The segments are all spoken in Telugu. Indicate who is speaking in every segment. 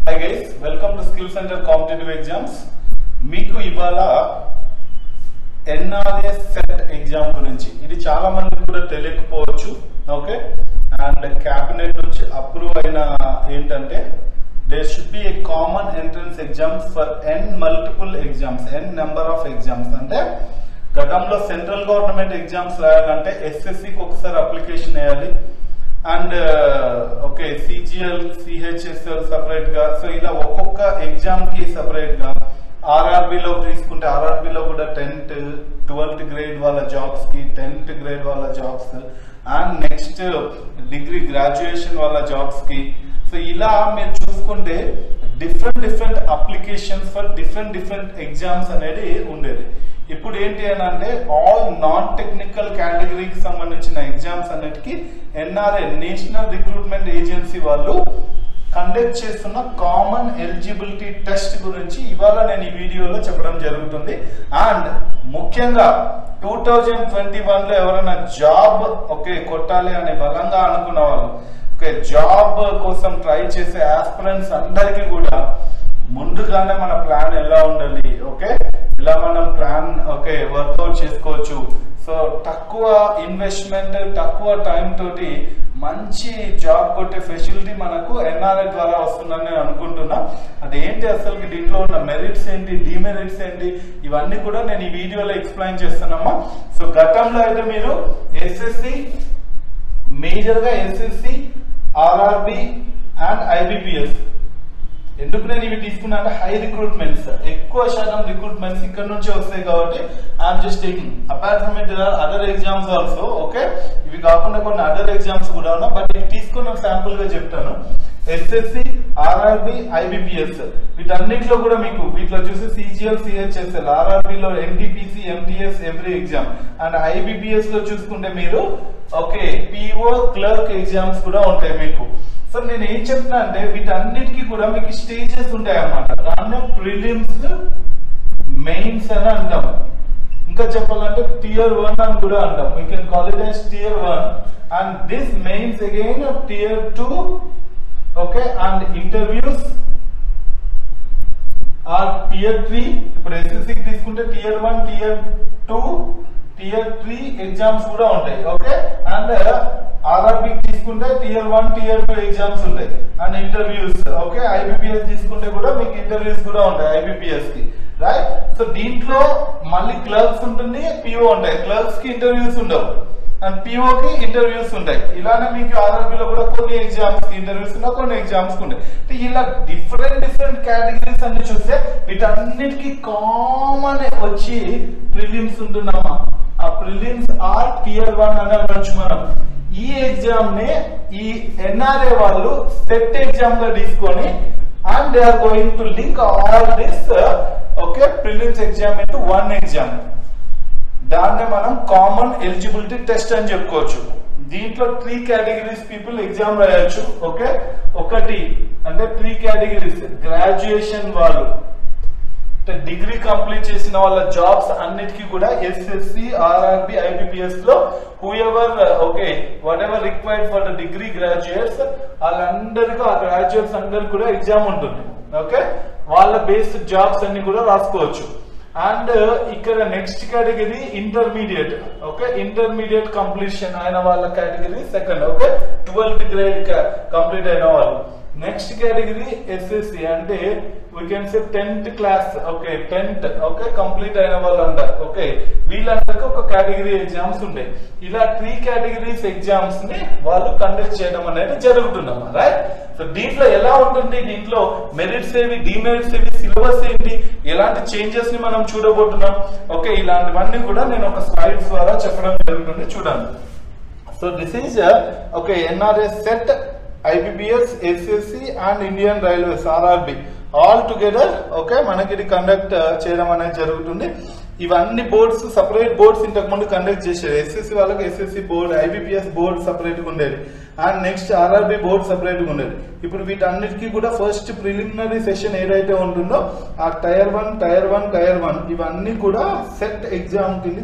Speaker 1: hi guys welcome to skill centre competitive exams మీకు ఇవాళ ఎన్ఆర్ఎస్ సెట్ ఎగ్జామ్ గురించి ఇది చాలా మందికి కూడా తెలియకపోవచ్చు ఓకే అండ్ క్యాబినెట్ నుంచి అప్రూవ్ అయిన ఏంటంటే there should be a common entrance exams for N multiple exams N number of exams అంటే గతంలో సెంట్రల్ గవర్నమెంట్ ఎగ్జామ్స్ రాయాలంటే ఎస్ఎస్సికి ఒకసారి అప్లికేషన్ వేయాలి and okay CGL CHSL separate గా సో ఇలా ఒక్కొక్క ఎగ్జామ్ కి సపరేట్ గా ఆర్ఆర్బి లో తీసుకుంటే ఆర్ఆర్బి లో కూడా టెన్త్ ట్వెల్త్ గ్రేడ్ వాళ్ళ జాబ్స్ కి టెన్త్ గ్రేడ్ వాళ్ళ jobs and next degree graduation వాళ్ళ జాబ్స్ కి సో ఇలా మీరు చూసుకుంటే different different applications for different different exams అనేది ఉండేది ఇప్పుడు ఏంటి అని అంటే ఆల్ నాన్ టెక్నికల్ కేటగిరీకి సంబంధించిన ఎగ్జామ్స్ అన్నిటికీ ఎన్ఆర్ఏ నేషనల్ రిక్రూట్మెంట్ ఏజెన్సీ వాళ్ళు కండక్ట్ చేస్తున్న కామన్ ఎలిజిబిలిటీ టెస్ట్ గురించి ఇవాళ నేను ఈ వీడియోలో చెప్పడం జరుగుతుంది అండ్ ముఖ్యంగా టూ థౌజండ్ ట్వంటీ వన్ లో ఎవరైనా జాబ్ ఓకే కొట్టాలి అనే బలంగా అనుకున్న వాళ్ళు ఓకే జాబ్ కోసం ట్రై చేసే ఆస్పిరెంట్స్ అందరికీ కూడా ముందుగానే మన ప్లాన్ ఎలా ఉండాలి ఓకే ఇలా మనం ప్లాన్ ఓకే వర్కౌట్ చేసుకోవచ్చు సో తక్కువ ఇన్వెస్ట్మెంట్ తక్కువ టైం తోటి మంచి జాబ్ కొట్టే ఫెసిలిటీ మనకు ఎన్ఆర్ఐ ద్వారా వస్తుందని నేను అనుకుంటున్నా అదేంటి అసలు దీంట్లో ఉన్న మెరిట్స్ ఏంటి డిమెరిట్స్ ఏంటి ఇవన్నీ కూడా నేను ఈ వీడియోలో ఎక్స్ప్లెయిన్ చేస్తున్నామా సో గతంలో అయితే మీరు ఎస్ఎస్సి మేజర్ గా ఎస్ఎస్సి ఆర్ఆర్బి అండ్ ఐబిపిఎస్ ఎందుకు నేను ఇవి తీసుకున్నా అంటే హై రిక్రూట్మెంట్స్ ఎక్కువ శాతం రిక్రూట్మెంట్స్ ఇక్కడ నుంచే వస్తాయి కాబట్టి I'm just taking apart from it other exams also okay ఇవి కాకుండా కొన్ని అదర్ ఎగ్జామ్స్ కూడా ఉన్నా బట్ ఇవి తీసుకున్న శాంపుల్ గా చెప్తాను ఎస్ఎస్సి ఆర్ఆర్బి ఐబిపిఎస్ వీటన్నిటిలో కూడా మీకు వీటిలో చూసి సిజిఎల్ సిహెచ్ఎస్ఎల్ ఆర్ఆర్బిలో NTPC MTS every exam and IBPS లో చూసుకుంటే మీరు ఓకే పిఓ క్లర్క్ ఎగ్జామ్స్ కూడా ఉంటాయి మీకు సో నేను ఏం చెప్తున్నా అంటే వీటన్నిటికీ కూడా మీకు స్టేజెస్ ఉంటాయి అన్నమాట దాన్ని ప్రిలిమ్స్ మెయిన్స్ అని అంటాం ఇంకా చెప్పాలంటే టియర్ వన్ అని కూడా అంటాం we can call it as tier one and this mains again tier two okay and interviews are tier three ఇప్పుడు ఎస్ఎస్సి తీసుకుంటే tier one tier two tier three exams కూడా ఉంటాయి ఓకే అండ్ ఆర్ఆర్బి తీసుకుంటే tier one tier two exams ఉంటాయి అండ్ ఇంటర్వ్యూస్ ఓకే ఐబిపిఎస్ తీసుకుంటే కూడా మీకు ఇంటర్వ్యూస్ కూడా ఉంటాయి ఐబిపిఎస్ కి రైట్ సో దీంట్లో మళ్ళీ క్లర్క్స్ ఉంటుంది పిఓ ఉంటాయి క్లర్క్స్ కి ఇంటర్వ్యూస్ ఉండవు అండ్ పిఓ కి ఇంటర్వ్యూస్ ఉంటాయి ఇలానే మీకు ఆర్ఆర్బిలో కూడా కొన్ని ఎగ్జామ్స్ కి ఇంటర్వ్యూస్ ఉన్నాయి కొన్ని ఎగ్జామ్స్ ఉంటాయి అంటే ఇలా డిఫరెంట్ డిఫరెంట్ కేటగిరీస్ అన్ని చూస్తే వీటన్నిటికీ కామన్ వచ్చి ప్రిలిమ్స్ ఉంటున్నామా ఆ ప్రిలిమ్స్ ఆర్ టియర్ వన్ అని అనొచ్చు మనం ఈ ఎగ్జామ్ ని ఈ ఎన్ఆర్ఏ వాళ్ళు సెట్ ఎగ్జామ్ గా తీసుకొని and they are going to link all this okay prelims exam into one exam దాన్నే మనం కామన్ ఎలిజిబిలిటీ టెస్ట్ అని చెప్పుకోవచ్చు దీంట్లో త్రీ కేటగిరీస్ పీపుల్ ఎగ్జామ్ రాయొచ్చు ఓకే ఒకటి అంటే త్రీ కేటగిరీస్ గ్రాడ్యుయేషన్ వాళ్ళు అంటే డిగ్రీ కంప్లీట్ చేసిన వాళ్ళ జాబ్స్ అన్నిటికీ కూడా ఎస్ఎస్సి ఆర్ఆర్బి ఐబిపిఎస్ లో whoever okay whatever required for the degree graduates వాళ్ళందరికీ ఆ గ్రాడ్యుయేట్స్ అందరికి కూడా ఎగ్జామ్ ఉంటుంది ఓకే వాళ్ళ బేస్డ్ జాబ్స్ అన్ని కూడా రాసుకోవచ్చు అండ్ ఇక్కడ next category intermediate okay intermediate completion అయిన వాళ్ళ category second okay twelfth grade complete అయిన వాళ్ళు నెక్స్ట్ కేటగిరీ ఎస్ఎస్సి అంటే we can say tenth class okay tenth okay complete అయిన వాళ్ళందరూ ఓకే వీళ్ళందరికీ ఒక కేటగిరీ ఎగ్జామ్స్ ఉంటాయి ఇలా త్రీ కేటగిరీస్ ఎగ్జామ్స్ ని వాళ్ళు కండక్ట్ చేయడం అనేది జరుగుతుందన్నమాట రైట్ సో దీంట్లో ఎలా ఉంటుంది దీంట్లో మెరిట్స్ ఏవి డిమెరిట్స్ ఏవి సిలబస్ ఏంటి ఎలాంటి చేంజెస్ ని మనం చూడబోతున్నాం ఓకే ఇలాంటివన్నీ కూడా నేను ఒక స్లైడ్స్ ద్వారా చెప్పడం జరుగుతుంది చూడండి so this is okay NRS CET IBBS SSC and Indian Railways RRB all together okay మనకి ఇది కండక్ట్ చేయడం అనేది జరుగుతుంది ఇవన్నీ బోర్డ్స్ సపరేట్ బోర్డ్స్ ఇంతకు ముందు కండక్ట్ చేశారు ఎస్ఎస్సి వాళ్ళకి SSC board IBPS board separate గా ఉండేది and next RRB board separate గా ఉండేది ఇప్పుడు వీటన్నిటికీ కూడా ఫస్ట్ ప్రిలిమినరీ సెషన్ ఏదైతే ఉంటుందో ఆ tier one tier one tier one ఇవన్నీ కూడా సెట్ ఎగ్జామ్ కిందకి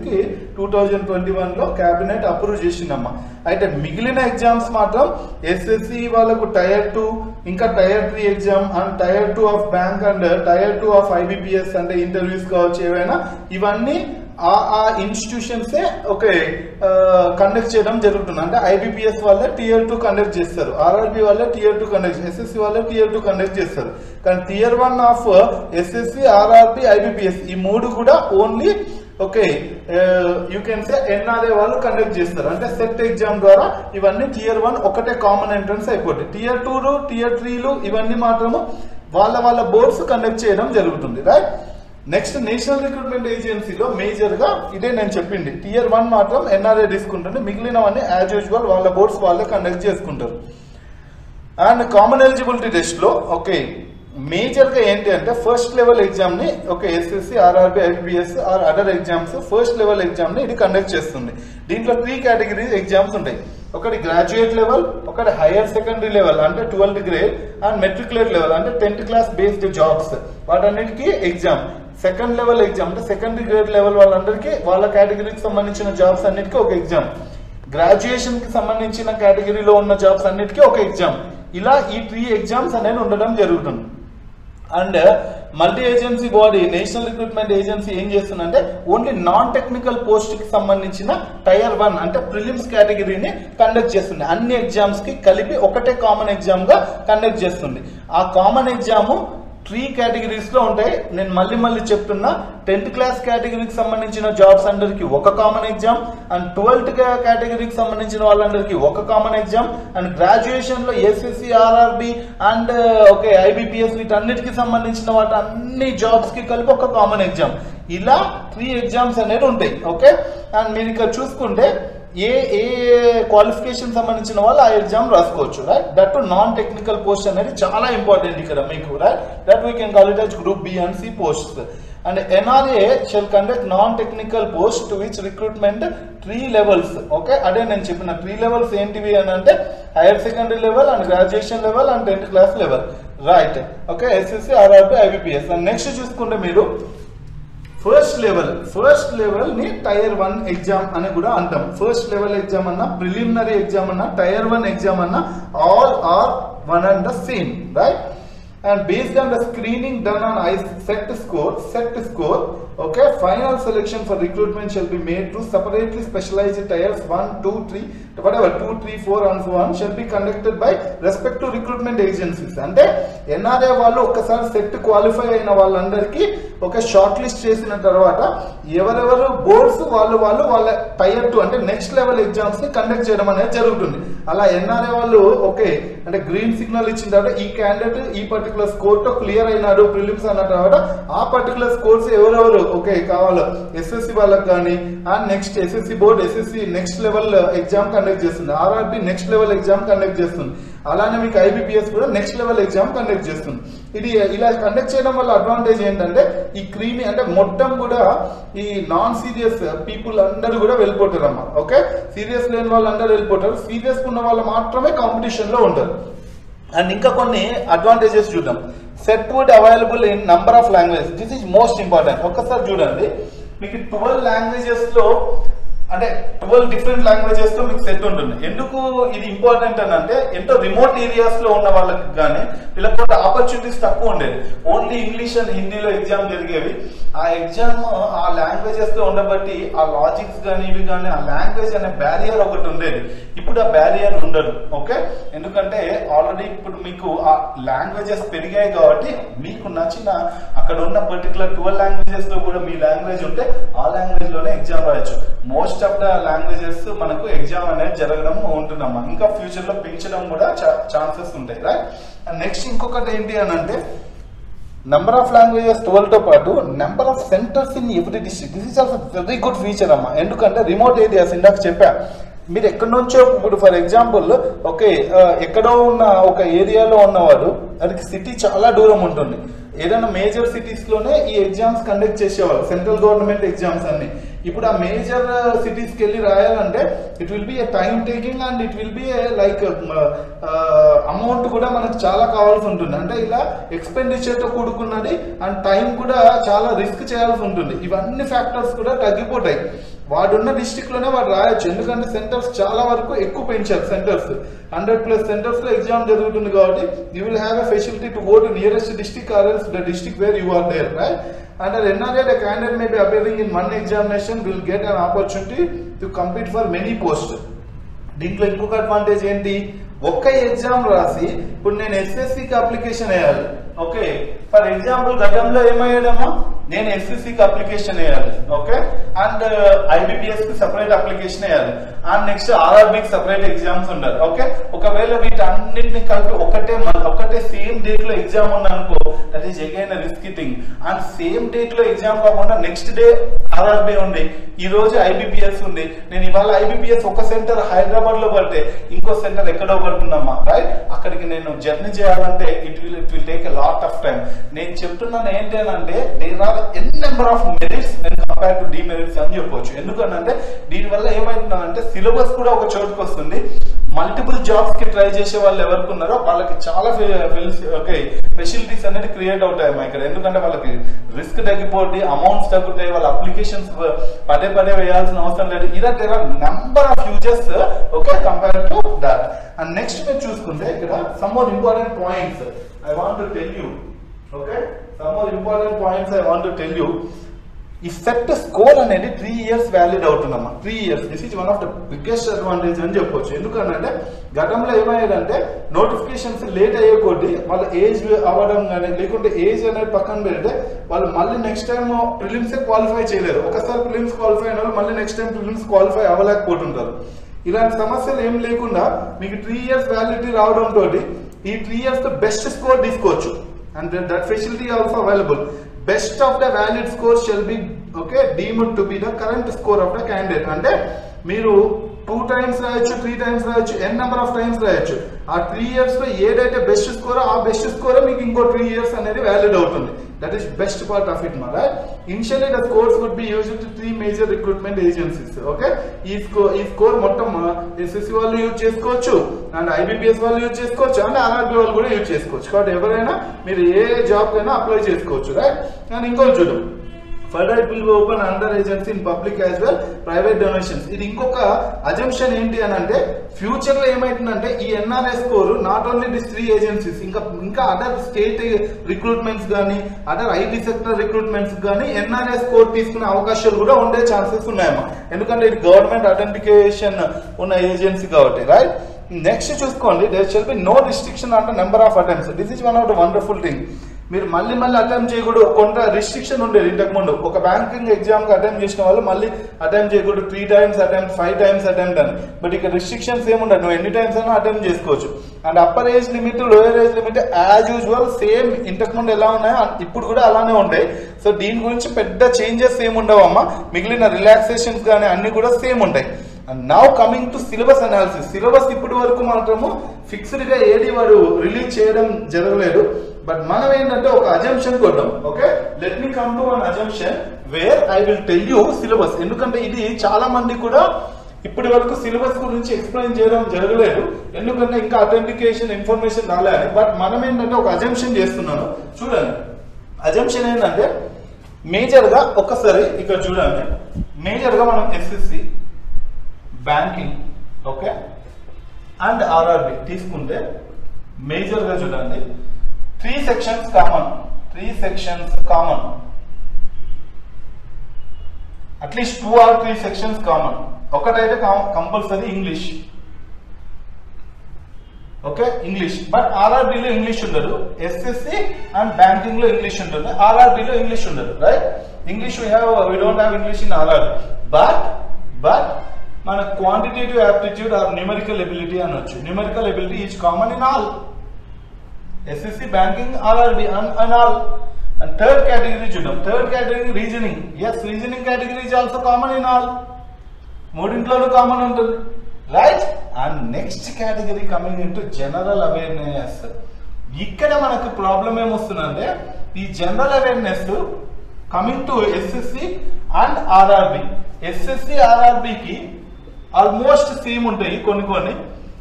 Speaker 1: టూ థౌజండ్ ట్వంటీ వన్ లో క్యాబినెట్ అప్రూవ్ చేసిందమ్మా అయితే మిగిలిన ఎగ్జామ్స్ మాత్రం ఎస్ఎస్సి వాళ్ళకు టైర్ టూ ఇంకా tier three exam and tier two of bank and tier two of IBPS అంటే ఇంటర్వ్యూస్ కావచ్చు ఏవైనా ఇవన్నీ ఆ ఆ ఇన్స్టిట్యూషన్సే ఓకే కండక్ట్ చేయడం జరుగుతుంది అంటే ఐబిపిఎస్ వాళ్ళే టియర్ టూ కండక్ట్ చేస్తారు ఆర్ఆర్బి వాళ్ళే టియర్ టూ కండక్ట్ ఎస్ఎస్సి వాళ్ళే టియర్ టూ కండక్ట్ చేస్తారు కానీ tier one of SSC RRB IBPS ఈ మూడు కూడా only okay you can say NRA వాళ్ళు కండక్ట్ చేస్తారు అంటే సెట్ ఎగ్జామ్ ద్వారా ఇవన్నీ టియర్ వన్ ఒకటే కామన్ ఎంట్రన్స్ అయిపోతుంది టియర్ టూలు టియర్ త్రీలు ఇవన్నీ మాత్రము వాళ్ళ వాళ్ళ బోర్డ్స్ కండక్ట్ చేయడం జరుగుతుంది రైట్ నెక్స్ట్ నేషనల్ రిక్రూట్మెంట్ ఏజెన్సీలో మేజర్ గా ఇదే నేను చెప్పింది టియర్ వన్ మాత్రం ఎన్ఆర్ఏ తీసుకుంటుంది మిగిలినవన్నీ యాజ్ యూజువల్ వాళ్ళ బోర్డ్స్ వాళ్ళే కండక్ట్ చేసుకుంటారు అండ్ కామన్ ఎలిజిబిలిటీ టెస్ట్ లో ఓకే మేజర్ గా ఏంటి అంటే ఫస్ట్ లెవెల్ ఎగ్జామ్ ని okay SSC RRB IBS or other exams first level exam ని ఇది కండక్ట్ చేస్తుంది దీంట్లో త్రీ కేటగిరీస్ ఎగ్జామ్స్ ఉంటాయి ఒకటి గ్రాడ్యుయేట్ లెవెల్ ఒకటి హైయర్ సెకండరీ లెవెల్ అంటే twelfth grade and matriculate level అంటే టెన్త్ క్లాస్ బేస్డ్ జాబ్స్ వాటన్నిటికీ ఎగ్జామ్ సెకండ్ లెవెల్ ఎగ్జామ్ అంటే సెకండరీ గ్రేడ్ లెవెల్ వాళ్ళందరికీ వాళ్ళ కేటగిరీకి సంబంధించిన జాబ్స్ అన్నిటికీ ఒక ఎగ్జామ్ గ్రాడ్యుయేషన్ కి సంబంధించిన కేటగిరీలో ఉన్న జాబ్స్ అన్నిటికీ ఒక ఎగ్జామ్ ఇలా ఈ త్రీ ఎగ్జామ్స్ అనేది ఉండడం జరుగుతుంది and multi agency body national recruitment agency ఏం చేస్తుందంటే ఓన్లీ నాన్ టెక్నికల్ పోస్ట్ కి సంబంధించిన టైర్ వన్ అంటే ప్రిలిమ్స్ కేటగిరీని కండక్ట్ చేస్తుంది అన్ని ఎగ్జామ్స్ కి కలిపి ఒకటే కామన్ ఎగ్జామ్ గా కండక్ట్ చేస్తుంది ఆ కామన్ ఎగ్జామ్ త్రీ కేటగిరీస్ లో ఉంటాయి నేను మళ్ళీ మళ్ళీ చెప్తున్నా టెన్త్ క్లాస్ కేటగిరీకి సంబంధించిన జాబ్స్ అందరికి ఒక కామన్ ఎగ్జామ్ అండ్ ట్వెల్త్ కేటగిరీకి సంబంధించిన వాళ్ళందరికీ ఒక కామన్ ఎగ్జామ్ అండ్ గ్రాడ్యుయేషన్ లో SSC RRB and okay IBPS వీటన్నిటికి సంబంధించిన వాటి అన్ని జాబ్స్ కి కలిపి ఒక కామన్ ఎగ్జామ్ ఇలా త్రీ ఎగ్జామ్స్ అనేది ఉంటాయి ఓకే అండ్ మీరు ఇక్కడ చూసుకుంటే ఏ ఏ క్వాలిఫికేషన్ సంబంధించిన వాళ్ళు ఆ ఎగ్జామ్ రాసుకోవచ్చు right that non technical post అనేది చాలా ఇంపార్టెంట్ ఇక్కడ మీకు right that we can call it as group B and C post and NRA shall conduct non technical post to which recruitment three levels okay అదే నేను చెప్పిన త్రీ లెవెల్స్ ఏంటివి అని అంటే higher secondary level and graduation level and tenth class level right okay SSC RRB IBPS and next చూసుకుంటే మీరు ఫస్ట్ లెవెల్ ఫస్ట్ లెవెల్ ని టైర్ వన్ ఎగ్జామ్ అని కూడా అంటాం ఫస్ట్ లెవెల్ ఎగ్జామ్ అన్న ప్రిలిమినరీ ఎగ్జామ్ అన్న టైర్ వన్ ఎగ్జామ్ అన్న all are one and the same right and based on the screening done on I set score set score okay final selection for recruitment shall be made to separately specialized tiers 1 2 3 whatever 2 3 4 and so on shall be conducted by respect to recruitment agencies అంటే ఎన్ఆర్ఏ వాళ్ళు ఒక్కసారి సెట్ క్వాలిఫై అయిన వాళ్ళందరికీ ఒక షార్ట్ లిస్ట్ చేసిన తర్వాత ఎవరెవరు బోర్డ్స్ వాళ్ళు వాళ్ళు వాళ్ళ టైర్ టూ అంటే నెక్స్ట్ లెవెల్ ఎగ్జామ్స్ ని కండక్ట్ చేయడం అనేది జరుగుతుంది అలా ఎన్ఆర్ఏ వాళ్ళు ఓకే అంటే గ్రీన్ సిగ్నల్ ఇచ్చిన తర్వాత ఈ క్యాండిడేట్ ఈ పర్టికులర్ స్కోర్ తో క్లియర్ అయినాడు ప్రిలిమ్స్ అన్న తర్వాత ఆ పర్టికులర్ స్కోర్స్ ఎవరెవరు ఓకే కావాలో ఎస్ఎస్సి వాళ్ళకి కానీ and next SSC board SSC next level exam conduct చేస్తుంది RRB next level exam conduct చేస్తుంది అలానే మీకు ఐబిపిఎస్ కూడా నెక్స్ట్ లెవెల్ ఎగ్జామ్ కండక్ట్ చేస్తుంది ఇది ఇలా కండక్ట్ చేయడం వల్ల అడ్వాంటేజ్ ఏంటంటే ఈ క్రీమీ అంటే మొత్తం కూడా ఈ నాన్ సీరియస్ పీపుల్ అందరూ కూడా వెళ్ళిపోతారు అమ్మా ఓకే సీరియస్ లేని వాళ్ళు అందరూ వెళ్ళిపోతారు సీరియస్ ఉన్న వాళ్ళు మాత్రమే కాంపిటీషన్ లో ఉంటారు అండ్ ఇంకా కొన్ని అడ్వాంటేజెస్ చూద్దాం CET would available in number of language this is most important ఒక్కసారి చూడండి మీకు ట్వెల్వ్ లాంగ్వేజెస్ లో అంటే ట్వెల్వ్ డిఫరెంట్ లాంగ్వేజెస్ తో మీకు సెట్ ఉంటుంది ఎందుకు ఇది ఇంపార్టెంట్ అని అంటే ఎంతో రిమోట్ ఏరియాస్ లో ఉన్న వాళ్ళకి కానీ వీళ్ళకి ఆపర్చునిటీస్ తక్కువ ఉండేది ఓన్లీ ఇంగ్లీష్ అండ్ హిందీలో ఎగ్జామ్ జరిగేవి ఆ ఎగ్జామ్ ఆ లాంగ్వేజెస్ లో ఉండబట్టి ఆ లాజిక్స్ కానీ ఇవి కానీ ఆ లాంగ్వేజ్ అనే బ్యారియర్ ఒకటి ఉండేది ఇప్పుడు ఆ బ్యారియర్ ఉండదు ఓకే ఎందుకంటే ఆల్రెడీ ఇప్పుడు మీకు ఆ లాంగ్వేజెస్ పెరిగాయి కాబట్టి మీకు నచ్చిన అక్కడ ఉన్న పర్టికులర్ ట్వెల్వ్ లాంగ్వేజెస్ లో కూడా మీ లాంగ్వేజ్ ఉంటే ఆ లాంగ్వేజ్ లోనే ఎగ్జామ్ రాయొచ్చు మోస్ట్ ఆఫ్ ద లాంగ్వేజెస్ మనకు ఎగ్జామ్ అనేది జరగడం ఉంటుందమ్మా ఇంకా ఫ్యూచర్ లో పెంచడం కూడా ఛాన్సెస్ ఉంటాయి రైట్ నెక్స్ట్ ఇంకొకటి ఏంటి అని అంటే నెంబర్ ఆఫ్ లాంగ్వేజెస్ ట్వెల్వ్ తో పాటు number of centres in every district this is also very good feature అమ్మా ఎందుకంటే రిమోట్ ఏరియాస్ ఇందాక చెప్పా మీరు ఎక్కడి నుంచో ఇప్పుడు ఫర్ ఎగ్జాంపుల్ ఓకే ఎక్కడో ఉన్న ఒక ఏరియాలో ఉన్నవాడు దానికి సిటీ చాలా దూరం ఉంటుంది ఏదైనా మేజర్ సిటీస్ లోనే ఈ ఎగ్జామ్స్ కండక్ట్ చేసేవాళ్ళు సెంట్రల్ గవర్నమెంట్ ఎగ్జామ్స్ అన్ని ఇప్పుడు ఆ మేజర్ సిటీస్ కి వెళ్ళి రాయాలంటే it will be a time taking and it will be like amount కూడా మనకు చాలా కావాల్సి ఉంటుంది అంటే ఇలా ఎక్స్పెండిచర్ తో కూడుకున్నది అండ్ టైం కూడా చాలా రిస్క్ చేయాల్సి ఉంటుంది ఇవన్నీ ఫ్యాక్టర్స్ కూడా తగ్గిపోతాయి వాడున్న డిస్టిక్ లోనే వాడు రాయొచ్చు ఎందుకంటే సెంటర్స్ చాలా వరకు ఎక్కువ పెంచారు సెంటర్స్ హండ్రెడ్ ప్లస్ సెంటర్స్ లో ఎగ్జామ్ జరుగుతుంది కాబట్టి you will have a facility to go to nearest district or else the district where you are there right and అది NRA the candidate may be appearing in one examination will get an opportunity to compete for many post దీంట్లో ఇంకొక అడ్వాంటేజ్ ఏంటి ఒక్క ఎగ్జామ్ రాసి ఇప్పుడు నేను ఎస్ఎస్సికి అప్లికేషన్ వేయాలి ఓకే ఫర్ ఎగ్జాంపుల్ గతంలో ఏమయ్యాడమ్మా నేను ఎస్ఎస్సికి అప్లికేషన్ వేయాలి ఓకే అండ్ ఐబిపిఎస్ కి సపరేట్ అప్లికేషన్ వేయాలి అండ్ నెక్స్ట్ ఆర్ఆర్బికి సపరేట్ ఎగ్జామ్స్ ఉండాలి ఓకే ఒకవేళ వీటన్నిటిని కలిపి ఒకటే మ- ఒకటే సేమ్ డేట్ లో ఎగ్జామ్ ఉందనుకో that is again risky thing and same date లో ఎగ్జామ్ కాకుండా నెక్స్ట్ డే ఆర్ఆర్బి ఉంది ఈ రోజు ఐబిపిఎస్ ఉంది నేను ఇవాళ ఐబిపిఎస్ ఒక సెంటర్ హైదరాబాద్ లో పడితే ఇంకో సెంటర్ ఎక్కడో పడుతుందమ్మా రైట్ అక్కడికి నేను జర్నీ చేయాలంటే it will it will take a lot of time నేను చెప్తున్నాను ఏంటి అని అంటే there are n number of merits నేను కంపేర్ టు డిమెరిట్స్ అని చెప్పొచ్చు ఎందుకనంటే దీనివల్ల ఏమైతుందంటే సిలబస్ కూడా ఒక చోటుకు వస్తుంది మల్టిపుల్ జాబ్స్ కి ట్రై చేసే వాళ్ళు ఎవరికి ఉన్నారో వాళ్ళకి చాలా ఓకే ఫెసిలిటీస్ అనేది క్రియేట్ అవుతాయమ్మా ఇక్కడ ఎందుకంటే వాళ్ళకి రిస్క్ తగ్గిపోద్ది అమౌంట్స్ తగ్గుతాయి వాళ్ళ అప్లికేషన్స్ పదే పదే వేయాల్సిన అవసరం లేదు ఇలా there are number of uses okay compare to that and next మీరు చూసుకుంటే ఇక్కడ some more important points I want to tell you okay some more important points I want to tell you ఈ సెట్ స్కోర్ అనేది త్రీ ఇయర్స్ వ్యాలిడ్ అవుతుందమ్మా three years this is one of the biggest advantage అని చెప్పొచ్చు ఎందుకంటే గతంలో ఏమయ్యేదంటే నోటిఫికేషన్స్ లేట్ అయ్యే కొద్దీ వాళ్ళ ఏజ్ అవ్వడం కానీ లేకుంటే ఏజ్ అనేది పక్కన పెడితే వాళ్ళు మళ్ళీ నెక్స్ట్ టైం ప్రిలిమ్స్ క్వాలిఫై చేయలేరు ఒకసారి ప్రిలిమ్స్ క్వాలిఫై అయిన వాళ్ళు మళ్ళీ నెక్స్ట్ టైం ప్రిలిమ్స్ క్వాలిఫై అవ్వలేకపోతుంటారు ఇలాంటి సమస్యలు ఏం లేకుండా మీకు త్రీ ఇయర్స్ వ్యాలిడిటీ రావడం తోటి ఈ త్రీ ఇయర్స్ బెస్ట్ స్కోర్ తీసుకోవచ్చు and that facility also available best of the valid score shall be okay deemed to be the current score of the candidate అంటే మీరు టూ టైమ్స్ రాయొచ్చు త్రీ టైమ్స్ రాయొచ్చు ఎన్ నెంబర్ ఆఫ్ టైమ్స్ రాయొచ్చు ఆ త్రీ ఇయర్స్ లో ఏదైతే బెస్ట్ స్కోర్ ఆ బెస్ట్ స్కోర్ మీకు ఇంకో త్రీ ఇయర్స్ అనేది వ్యాలిడ్ అవుతుంది that is best part of it మళ్ళీ initially the scores would be use to three major recruitment agencies okay ఈ స్కోర్ ఈ స్కోర్ మొత్తం ఎస్ఎస్సి వాళ్ళు యూజ్ చేసుకోవచ్చు అండ్ ఐబిపిఎస్ వాళ్ళు యూజ్ చేసుకోవచ్చు అండ్ ఆర్ఆర్బి వాళ్ళు కూడా యూజ్ చేసుకోవచ్చు కాబట్టి ఎవరైనా మీరు ఏ జాబ్ కైనా అప్లై చేసుకోవచ్చు రైట్ అండ్ ఇంకోటి చూద్దాం further it will open under agency in public as well private donations ఇది ఇంకొక అజంప్షన్ ఏంటి అని అంటే ఫ్యూచర్ లో ఏమైతుందంటే ఈ NRI score not only this three agencies ఇంకా ఇంకా అదర్ స్టేట్ రిక్రూట్మెంట్స్ కానీ అదర్ ఐటీ సెక్టర్ రిక్రూట్మెంట్స్ కానీ ఎన్ఆర్ఐ స్కోర్ తీసుకునే అవకాశాలు కూడా ఉండే ఛాన్సెస్ ఉన్నాయమ్మా ఎందుకంటే ఇది గవర్నమెంట్ ఐడెంటిఫికేషన్ ఉన్న ఏజెన్సీ కాబట్టి రైట్ నెక్స్ట్ చూసుకోండి there shall be no restriction అంటే number of attempts this is one of the wonderful thing మీరు మళ్ళీ మళ్ళీ అటెంప్ట్ చేయకూడదు కొంత రిస్ట్రిక్షన్ ఉండేది ఇంతకు ముందు ఒక బ్యాంకింగ్ ఎగ్జామ్ కి అటెంప్ట్ చేసిన వాళ్ళు మళ్ళీ అటెంప్ట్ చేయకూడదు three times attempt five times attempt అని బట్ ఇక్కడ రిస్ట్రిక్షన్స్ ఏముండదు నువ్వు ఎన్ని టైమ్స్ అయినా అటెంప్ట్ చేసుకోవచ్చు and upper age limit lower age limit as usual same ఇంతకు ముందు ఎలా ఉన్నాయో అన్- ఇప్పుడు కూడా అలానే ఉంటాయి సో దీని గురించి పెద్ద చేంజెస్ ఏముండవు అమ్మా మిగిలిన రిలాక్సేషన్స్ కానీ అన్ని కూడా సేమ్ ఉంటాయి and now coming to syllabus analysis syllabus ఇప్పటి వరకు మాత్రము ఫిక్స్డ్ గా ఏది వాడు రిలీజ్ చేయడం జరగలేదు బట్ మనం ఏంటంటే ఒక అజంప్షన్ కొద్దాం okay let me come to one assumption where I will tell you syllabus ఎందుకంటే ఇది చాలా మంది కూడా ఇప్పటి వరకు సిలబస్ గురించి ఎక్స్ప్లెయిన్ చేయడం జరగలేదు ఎందుకంటే ఇంకా అథెంటికేషన్ ఇన్ఫర్మేషన్ రాలేదు బట్ మనం ఏంటంటే ఒక అజంప్షన్ చేస్తున్నాను చూడండి అజంప్షన్ ఏంటంటే మేజర్ గా ఒక్కసారి ఇక్కడ చూడండి మేజర్ గా మనం SSC banking okay and RRB తీసుకుంటే మేజర్ గా చూడండి three sections common three sections common at least two or three sections common ఒకటైతే compulsory English okay English but ఆర్ఆర్బిలో ఇంగ్లీష్ ఉండదు ఎస్ఎస్సి అండ్ బ్యాంకింగ్ లో ఇంగ్లీష్ ఉంటుంది ఆర్ఆర్బిలో ఇంగ్లీష్ ఉండదు right English we have we don't have English in RRB but but మన quantitative aptitude or numerical ability అనొచ్చు numerical ability is common in all SSC banking RRB and all and third category చూద్దాం third category reasoning as reasoning category is also common in all మూడింట్లోనూ కామన్ ఉంటుంది right and next category coming into general awareness ఇక్కడ మనకు ప్రాబ్లం ఏమొస్తుందంటే ఈ general awareness coming to SSC and RRB SSC ఆర్ఆర్బికి ఆల్మోస్ట్ సేమ్ ఉంటాయి కొన్ని కొన్ని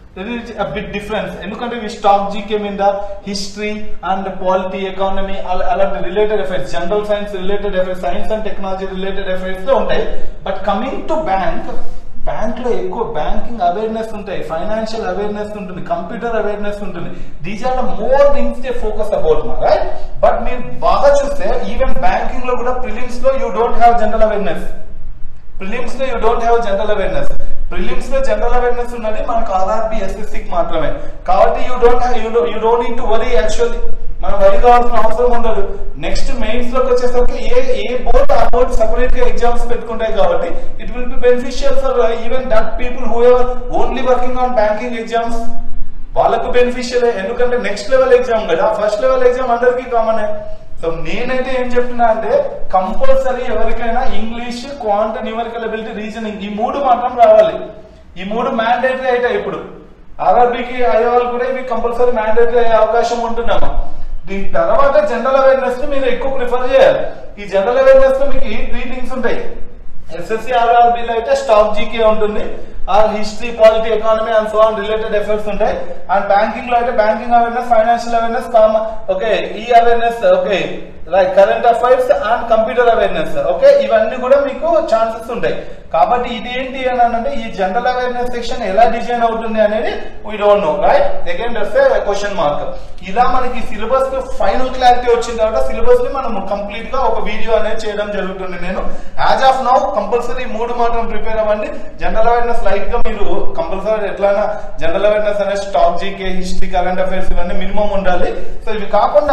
Speaker 1: బిట్ డిఫరెన్స్ ఎందుకంటే ఇవి స్టాక్ జీకే మీద హిస్టరీ అండ్ పాలిటీ ఎకానమీ అలాంటి related affairs general science related affairs science and technology related affairs లో ఉంటాయి but coming to bank bank లో ఎక్కువ బ్యాంకింగ్ అవేర్నెస్ ఉంటాయి ఫైనాన్షియల్ అవేర్నెస్ ఉంటుంది కంప్యూటర్ అవేర్నెస్ ఉంటుంది these are the more things they focus about మా రైట్ బట్ మీరు బాగా చూస్తే ఈవెన్ బ్యాంకింగ్ లో కూడా ప్రిలిమ్స్ లో you don't have general awareness prelims లో you don't have general awareness prelims లో జనరల్ అవేర్నెస్ ఉన్నది మనకు ఆర్ఆర్బి ఎస్ఎస్సికి మాత్రమే కాబట్టి you don't have you don't need to worry actually మనం వరి కావాల్సిన అవసరం ఉండదు నెక్స్ట్ మెయిన్స్ లోకి వచ్చేసరికి ఏ ఏ బోర్డ్ ఆ బోర్డ్ సపరేట్ గా ఎగ్జామ్స్ పెట్టుకుంటాయి కాబట్టి it will be beneficial for even that people who ever only working on banking exams వాళ్ళకు బెనిఫిషియల్ ఎందుకంటే నెక్స్ట్ లెవెల్ ఎగ్జామ్ కదా ఫస్ట్ లెవెల్ ఎగ్జామ్ అందరికీ కామన్ సో నేనైతే ఏం చెప్తున్నా అంటే కంపల్సరీ ఎవరికైనా English quant numerical ability reasoning ఈ మూడు మాత్రం రావాలి ఈ మూడు మ్యాండేటరీ అయితే ఇప్పుడు ఆర్ఆర్బికి అయ్యే వాళ్ళు కూడా ఇవి కంపల్సరీ మ్యాండేటరీ అయ్యే అవకాశం ఉంటున్నామా దీని తర్వాత జనరల్ అవేర్నెస్ మీరు ఎక్కువ ప్రిఫర్ చేయాలి ఈ జనరల్ అవేర్నెస్ లో మీకు త్రీ థింగ్స్ ఉంటాయి ఎస్ఎస్సి ఆర్ఆర్బిలో అయితే స్టాక్ జీకే ఉంటుంది or history polity economy and so on related affairs ఉంటాయి అండ్ బ్యాంకింగ్ లో అయితే banking awareness financial awareness common okay ఈ awareness okay like current affairs and computer awareness okay ఇవన్నీ కూడా మీకు ఛాన్సెస్ ఉంటాయి కాబట్టి ఇది ఏంటి అని అంటే ఈ జనరల్ అవేర్నెస్ సెక్షన్ ఎలా డిజైన్ అవుతుంది అనేది we don't know right again that's question mark ఇలా మనకి సిలబస్ ఫైనల్ క్లారిటీ వచ్చిన తర్వాత సిలబస్ ని మనం కంప్లీట్ గా ఒక వీడియో అనేది చేయడం జరుగుతుంది నేను యాజ్ ఆఫ్ నౌ కంపల్సరీ మూడు మాత్రం ప్రిపేర్ అవ్వండి జనరల్ అవేర్నెస్ లైట్ గా మీరు కంపల్సరీ ఎట్లైనా జనరల్ అవేర్నెస్ అనేది static GK history current affairs ఇవన్నీ మినిమం ఉండాలి సో ఇవి కాకుండా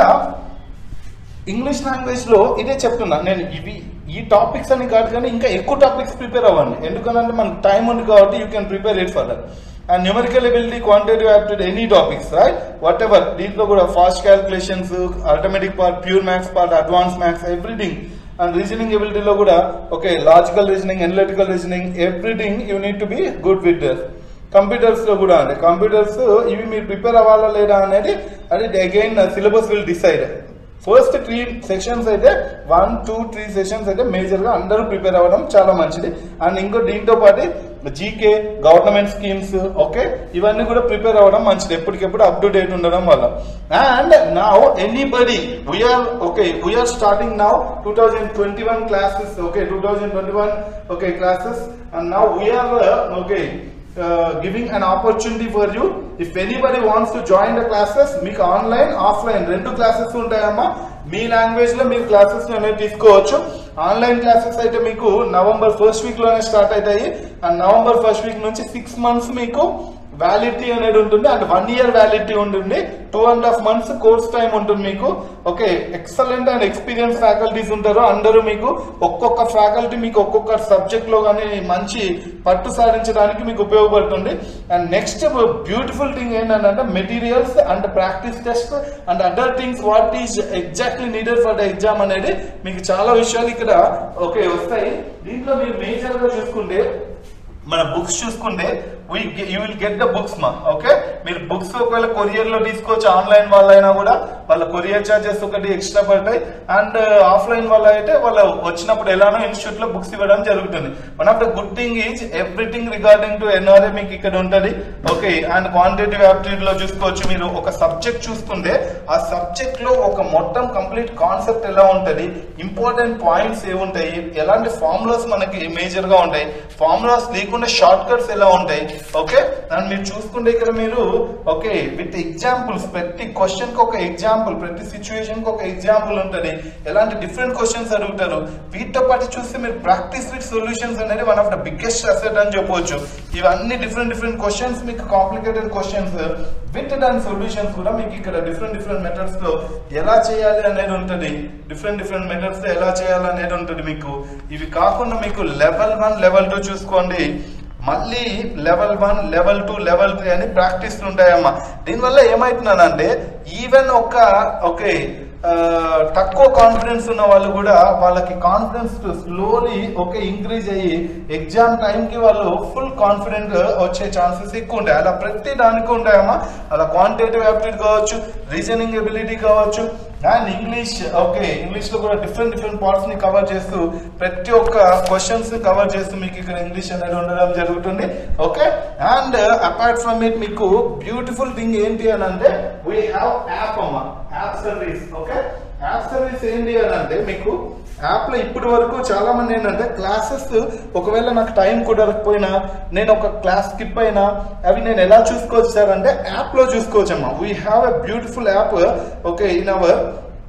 Speaker 1: ఇంగ్లీష్ లాంగ్వేజ్ లో ఇదే చెప్తున్నా నేను ఇవి ఈ టాపిక్స్ అని కాదు కానీ ఇంకా ఎక్కువ టాపిక్స్ ప్రిపేర్ అవ్వండి ఎందుకంటే మనకు టైం ఉంది కాబట్టి you can prepare it for that and numerical ability quantitative aptitude any topics right whatever దీంట్లో కూడా fast calculations automatic part pure maths part advance maths everything and reasoning ఎబిలిటీలో కూడా okay logical reasoning analytical reasoning everything you need to be good with their computers లో కూడా అండి కంప్యూటర్స్ ఇవి మీరు ప్రిపేర్ అవ్వాలా లేదా అనేది అది again syllabus will decide first three sessions అయితే వన్ టూ త్రీ సెషన్స్ అయితే మేజర్ గా అందరూ ప్రిపేర్ అవ్వడం చాలా మంచిది అండ్ ఇంకో దీంతో పాటు జీకే గవర్నమెంట్ స్కీమ్స్ ఓకే ఇవన్నీ కూడా ప్రిపేర్ అవ్వడం మంచిది ఎప్పటికెప్పుడు అప్ టు డేట్ ఉండడం వల్ల and now anybody we're okay we're starting now two thousand twenty one classes okay two thousand twenty one okay classes and now we're okay uh, giving an opportunity for you if anybody wants to join the classes మీకు ఆన్లైన్ ఆఫ్లైన్ రెండు క్లాసెస్ ఉంటాయమ్మా మీ లాంగ్వేజ్ లో మీరు క్లాసెస్ అనేది తీసుకోవచ్చు ఆన్లైన్ క్లాసెస్ అయితే మీకు నవంబర్ ఫస్ట్ వీక్ లోనే స్టార్ట్ అవుతాయి అండ్ నవంబర్ ఫస్ట్ వీక్ నుంచి సిక్స్ మంత్స్ మీకు వ్యాలిడిటీ అనేది ఉంటుంది అండ్ వన్ ఇయర్ వ్యాలిడిటీ ఉంటుంది two and half months course time ఉంటుంది మీకు okay excellent and experience faculties ఉంటారు అందరూ మీకు ఒక్కొక్క ఫ్యాకల్టీ మీకు ఒక్కొక్క సబ్జెక్ట్ లో కానీ మంచి పట్టు సాధించడానికి మీకు ఉపయోగపడుతుంది అండ్ నెక్స్ట్ బ్యూటిఫుల్ థింగ్ ఏంటంటే materials and practice test and other things what is exactly needed for the exam అనేది మీకు చాలా విషయాలు ఇక్కడ ఓకే వస్తాయి దీంట్లో మీరు మేజర్ గా చూసుకుంటే మన బుక్స్ చూసుకుంటే you will get the books మా ఓకే మీరు బుక్స్ ఒకవేళ కొరియర్ లో తీసుకోవచ్చు ఆన్లైన్ వాళ్ళైనా కూడా వాళ్ళ కొరియర్ చార్జెస్ ఒకటి ఎక్స్ట్రా పడతాయి అండ్ ఆఫ్లైన్ వల్ల అయితే వాళ్ళు వచ్చినప్పుడు ఎలానో ఇన్స్టిట్యూట్ లో బుక్స్ ఇవ్వడం జరుగుతుంది one of the good thing is everything regarding to NRA మీకు ఇక్కడ ఉంటుంది ఓకే అండ్ క్వాంటిటివ్ యాప్టిట్యూడ్ లో చూసుకోవచ్చు మీరు ఒక సబ్జెక్ట్ చూసుకుంటే ఆ సబ్జెక్ట్ లో ఒక మొత్తం కంప్లీట్ కాన్సెప్ట్ ఎలా ఉంటది ఇంపార్టెంట్ పాయింట్స్ ఏముంటాయి ఎలాంటి ఫార్ములాస్ మనకి మేజర్ గా ఉంటాయి ఫార్ములాస్ లేకుండా షార్ట్ కట్స్ ఎలా ఉంటాయి ఓకే అండ్ మీరు చూసుకుంటే ఇక్కడ మీరు ఓకే విత్ ఎగ్జాంపుల్స్ ప్రతి క్వశ్చన్ కి ఒక ఎగ్జాంపుల్ ప్రతి సిచ్యువేషన్ కి ఒక ఎగ్జాంపుల్ ఉంటుంది ఎలాంటి డిఫరెంట్ క్వశ్చన్స్ అడుగుతారు వీటితో పాటు చూస్తే మీరు ప్రాక్టీస్ విత్ సొల్యూషన్స్ అనేది one of the biggest asset అని చెప్పవచ్చు ఇవన్నీ డిఫరెంట్ డిఫరెంట్ క్వశ్చన్స్ మీకు కాంప్లికేటెడ్ క్వశ్చన్స్ విత్ దాని సొల్యూషన్స్ కూడా మీకు ఇక్కడ డిఫరెంట్ డిఫరెంట్ మెథడ్స్ లో ఎలా చేయాలి అనేది ఉంటుంది డిఫరెంట్ డిఫరెంట్ మెథడ్స్ లో ఎలా చేయాలి అనేది ఉంటుంది మీకు ఇవి కాకుండా మీకు లెవెల్ వన్ లెవెల్ టూ చూసుకోండి మళ్ళీ level one level two level three అని ప్రాక్టీస్ ఉంటాయమ్మా దీనివల్ల ఏమవుతున్నానంటే ఈవెన్ ఒక ఓకే ఆ, తక్కువ కాన్ఫిడెన్స్ ఉన్న వాళ్ళు కూడా వాళ్ళకి కాన్ఫిడెన్స్ స్లోలీ ఓకే ఇంక్రీజ్ అయ్యి ఎగ్జామ్ టైంకి వాళ్ళు ఫుల్ కాన్ఫిడెంట్ వచ్చే ఛాన్సెస్ ఎక్కువ ఉంటాయి అలా ప్రతి దానికి ఉంటాయమ్మా అలా క్వాంటిటేటివ్ యాప్టిట్యూడ్ కావచ్చు రీజనింగ్ ఎబిలిటీ కావచ్చు అండ్ ఇంగ్లీష్ ఓకే ఇంగ్లీష్ లో కూడా డిఫరెంట్ డిఫరెంట్ పార్ట్స్ ని కవర్ చేస్తూ ప్రతి ఒక్క క్వశ్చన్స్ ని కవర్ చేస్తూ మీకు ఇక్కడ ఇంగ్లీష్ అనేది ఉండడం జరుగుతుంది okay and apart from it మీకు బ్యూటిఫుల్ థింగ్ ఏంటి అని అంటే వీ హ్యావ్ యాప్ అమ్మ app service okay app service ఏంటి అని అంటే మీకు యాప్ లో ఇప్పటి వరకు చాలా మంది ఏంటంటే క్లాసెస్ ఒకవేళ నాకు టైం కుదరకపోయినా నేను ఒక క్లాస్ స్కిప్ అయినా అవి నేను ఎలా చూసుకోవచ్చు సార్ అంటే యాప్ లో చూసుకోవచ్చు అమ్మా we have a beautiful app okay in our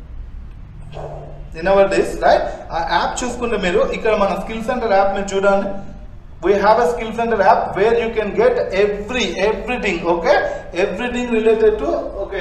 Speaker 1: in our days right ఆ యాప్ చూసుకుంటే మీరు ఇక్కడ మన స్కిల్ సెంటర్ యాప్ మీరు చూడండి we have a skill centre app where you can get every everything okay everything related to okay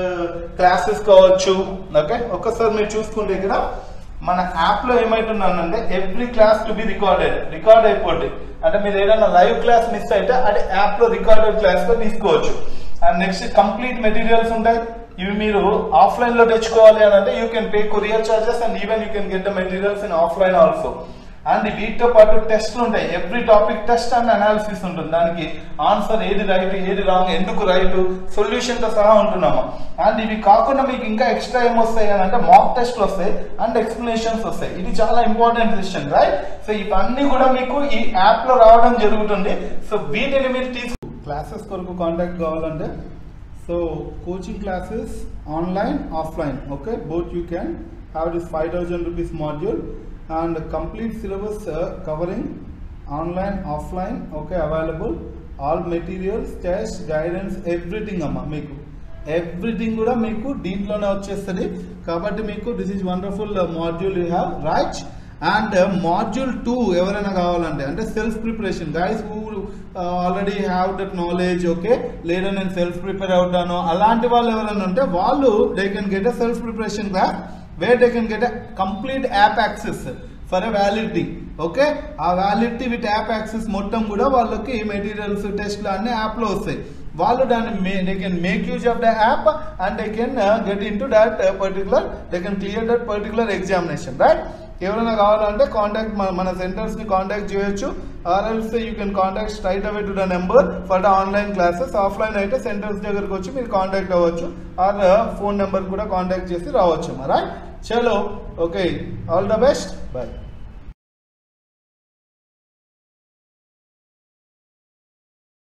Speaker 1: classes కావచ్చు ఓకే ఒక్కసారి మీరు చూసుకుంటే ఇక్కడ మన యాప్ లో ఏమైతుందంటే every class to be recorded record అయిపోద్ది అంటే మీరు ఏదైనా లైవ్ క్లాస్ మిస్ అయితే అది యాప్ లో రికార్డెడ్ క్లాస్ గా తీసుకోవచ్చు అండ్ నెక్స్ట్ కంప్లీట్ మెటీరియల్స్ ఉంటాయి ఇవి మీరు ఆఫ్లైన్ లో తెచ్చుకోవాలి అని అంటే you can pay courier charges and even you can get the materials in offline also and వీటితో పాటు టెస్ట్లు ఉంటాయి every topic test and analysis ఉంటుంది దానికి ఆన్సర్ ఏది రైట్ ఏది రాంగ్ ఎందుకు రైట్ సొల్యూషన్ తో సహా ఉంటున్నాము అండ్ ఇవి కాకుండా మీకు ఇంకా ఎక్స్ట్రా ఏమొస్తాయి అని అంటే మాక్ టెస్ట్లు వస్తాయి అండ్ ఎక్స్ప్లెనేషన్స్ వస్తాయి ఇది చాలా ఇంపార్టెంట్ విషయం రైట్ సో ఇవన్నీ కూడా మీకు ఈ యాప్ లో రావడం జరుగుతుంది సో వీటిని మీరు తీసుకు క్లాసెస్ కొరకు కాంటాక్ట్ కావాలంటే so coaching classes online offline okay both you can have this five thousand rupees module and complete syllabus covering online offline okay available all materials test guidance everything అమ్మ మీకు ఎవ్రీథింగ్ కూడా మీకు దీంట్లోనే వచ్చేస్తుంది కాబట్టి మీకు this is wonderful module you have right and module two ఎవరైనా కావాలంటే అంటే self preparation guys who already have that knowledge okay లేదా నేను సెల్ఫ్ ప్రిపేర్ అవుతాను అలాంటి వాళ్ళు ఎవరైనా ఉంటే వాళ్ళు they can get a self preparation class where they can get a complete app access for a validity okay ఆ వ్యాలిడిటీ విత్ యాప్ యాక్సెస్ మొత్తం కూడా వాళ్ళకి మెటీరియల్స్ టెస్ట్లు అన్ని యాప్లో వస్తాయి వాళ్ళు దాన్ని they can make use of the app and they can get into that particular they can clear that particular examination right ఎవరైనా కావాలంటే కాంటాక్ట్ మన సెంటర్స్ ని కాంటాక్ట్ చేయొచ్చు or else you can contact straight away to the number for the online classes offline అయితే సెంటర్స్ దగ్గరకు వచ్చి మీరు కాంటాక్ట్ అవ్వచ్చు ఆర్ ఫోన్ నెంబర్ కూడా కాంటాక్ట్ చేసి రావచ్చు రైట్ చలో okay all the best bye